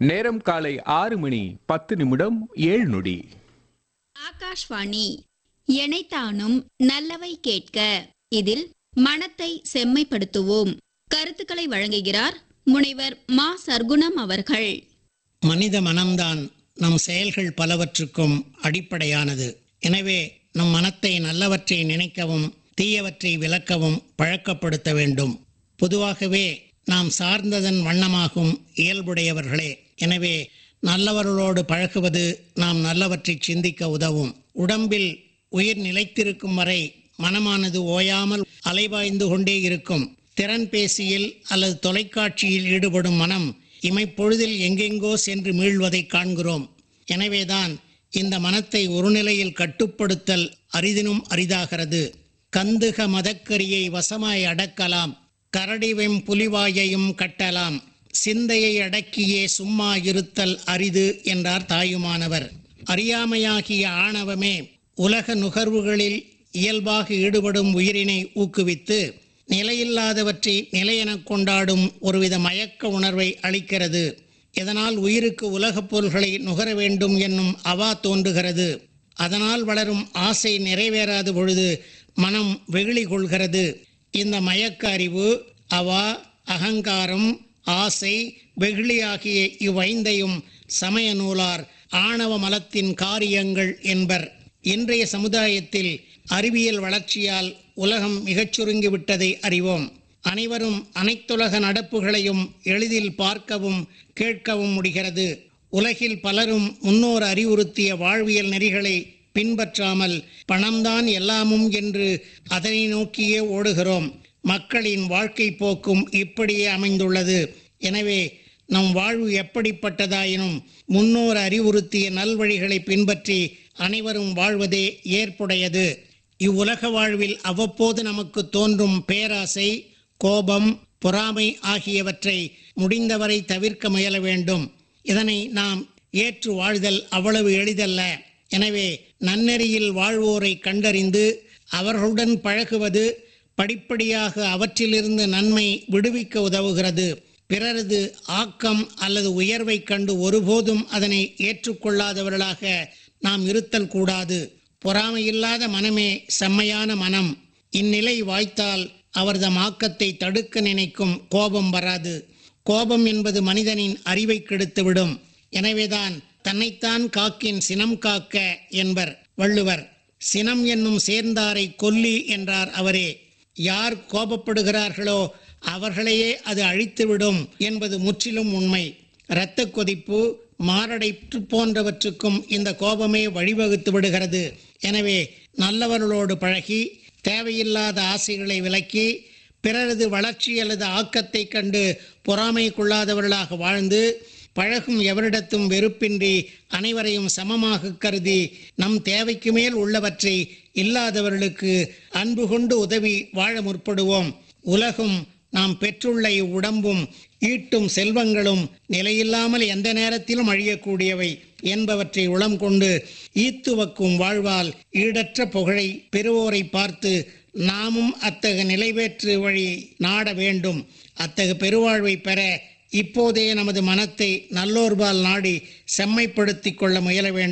நேரம் காலை ஆறு மணி பத்து நிமிடம் ஏழு நொடி ஆகாஷ்வாணி எனைத்தானும் நல்லவை கேட்க இதில் மனத்தை செம்மைப்படுத்துவோம் கருத்துக்களை வழங்குகிறார் முனைவர் மா சர்க்குணம் அவர்கள் மனித மனம்தான் நம் செயல்கள் பலவற்றுக்கும் அடிப்படையானது எனவே நம் மனத்தை நல்லவற்றை நினைக்கவும் தீயவற்றை விலக்கவும் பழக்கப்படுத்த வேண்டும் பொதுவாகவே நாம் சார்ந்ததன் வண்ணமாகும் இயல்புடையவர்களே எனவே நல்லவர்களோடு பழகுவது நாம் நல்லவற்றை சிந்திக்க உதவும் உடம்பில் உயிர் நிலைத்திருக்கும் வரை மனமானது ஓயாமல் அலைபாய்ந்து கொண்டே இருக்கும் திறன் பேசியில் அல்லது தொலைக்காட்சியில் ஈடுபடும் மனம் இமைப்பொழுதில் எங்கெங்கோ சென்று மீள்வதை காண்கிறோம் எனவேதான் இந்த மனத்தை ஒரு நிலையில் கட்டுப்படுத்தல் அரிதினும் அரிதாகிறது கந்துக மதக்கரியை வசமாய் அடக்கலாம் கரடிவெம் புலிவாயையும் கட்டலாம் சிந்தையை அடக்கியே சும்மா இருத்தல் அரிது என்றார் தாயுமானவர் அறியாமையாகிய ஆணவமே உலக நுகர்வுகளில் இயல்பாக ஈடுபடும் உயிரினை ஊக்குவித்து நிலையில்லாதவற்றை நிலையெனக் கொண்டாடும் ஒருவித மயக்க உணர்வை அளிக்கிறது இதனால் உயிருக்கு உலகப் பொருள்களை நுகர வேண்டும் என்னும் அவா தோன்றுகிறது அதனால் வளரும் ஆசை நிறைவேறாத பொழுது மனம் வெகுளி கொள்கிறது இந்த மயக்க அறிவு அவா அகங்காரம் ஆசை வெகுளி ஆகிய இவ்வைந்தையும் சமய நூலார் ஆணவ மலத்தின் காரியங்கள் என்பர் இன்றைய சமுதாயத்தில் அறிவியல் வளர்ச்சியால் உலகம் மிகச் சுருங்கிவிட்டதை அறிவோம் அனைவரும் அனைத்துலக நடப்புகளையும் எளிதில் பார்க்கவும் கேட்கவும் முடிகிறது உலகில் பலரும் முன்னோர் அறிவுறுத்திய வாழ்வியல் நெறிகளை பின்பற்றாமல் பணம்தான் எல்லாமும் என்று அதனை நோக்கியே ஓடுகிறோம் மக்களின் வாழ்க்கை போக்கும் இப்படியே அமைந்துள்ளது எனவே நம் வாழ்வு எப்படிப்பட்டதாயினும் முன்னோர் அறிவுறுத்திய நல்வழிகளை பின்பற்றி அனைவரும் வாழ்வதே ஏற்புடையது இவ்வுலக வாழ்வில் அவ்வப்போது நமக்கு தோன்றும் பேராசை கோபம் பொறாமை ஆகியவற்றை முடிந்தவரை தவிர்க்க முயல வேண்டும் இதனை நாம் ஏற்று வாழ்தல் அவ்வளவு எளிதல்ல எனவே நன்னெறியில் வாழ்வோரை கண்டறிந்து அவர்களுடன் பழகுவது படிப்படியாக அவற்றிலிருந்து நன்மை விடுவிக்க உதவுகிறது பிறரது ஆக்கம் அல்லது உயர்வை கண்டு ஒருபோதும் அதனை ஏற்றுக்கொள்ளாதவர்களாக நாம் இருத்தல் கூடாது பொறாமையில்லாத மனமே செம்மையான மனம் இந்நிலை வாய்த்தால் அவர்தம் ஆக்கத்தை தடுக்க நினைக்கும் கோபம் வராது கோபம் என்பது மனிதனின் அறிவை கெடுத்துவிடும் எனவேதான் தன்னைத்தான் காக்கின் சினம் காக்க என்பர் வள்ளுவர் சினம் என்னும் சேர்ந்தாரை கொல்லி என்றார் அவரே யார் கோபப்படுகிறார்களோ அவர்களையே அது அழித்துவிடும் என்பது முற்றிலும் உண்மை இரத்த கொதிப்பு மாரடைப்பு போன்றவற்றுக்கும் இந்த கோபமே வழிவகுத்து விடுகிறது எனவே நல்லவர்களோடு பழகி தேவையில்லாத ஆசைகளை விலக்கி பிறரது வளர்ச்சி அல்லது ஆக்கத்தை கண்டு பொறாமை கொள்ளாதவர்களாக வாழ்ந்து பழகும் எவரிடத்தும் வெறுப்பின்றி அனைவரையும் சமமாக கருதி நம் தேவைக்கு மேல் உள்ளவற்றை இல்லாதவர்களுக்கு அன்பு கொண்டு உதவி வாழ முற்படுவோம் உலகும் நாம் பெற்றுள்ள இவ்வுடம்பும் ஈட்டும் செல்வங்களும் நிலையில்லாமல் எந்த நேரத்திலும் அழியக்கூடியவை என்பவற்றை உளம் கொண்டு ஈத்துவக்கும் வாழ்வால் ஈடற்ற புகழை பெறுவோரை பார்த்து நாமும் அத்தகு நிலைவேற்று வழி நாட வேண்டும் அத்தகு பெருவாழ்வை பெற இப்போதே நமது மனத்தை நல்லோர்பால் நாடி செம்மைப்படுத்திக் கொள்ள முயல வேண்டும்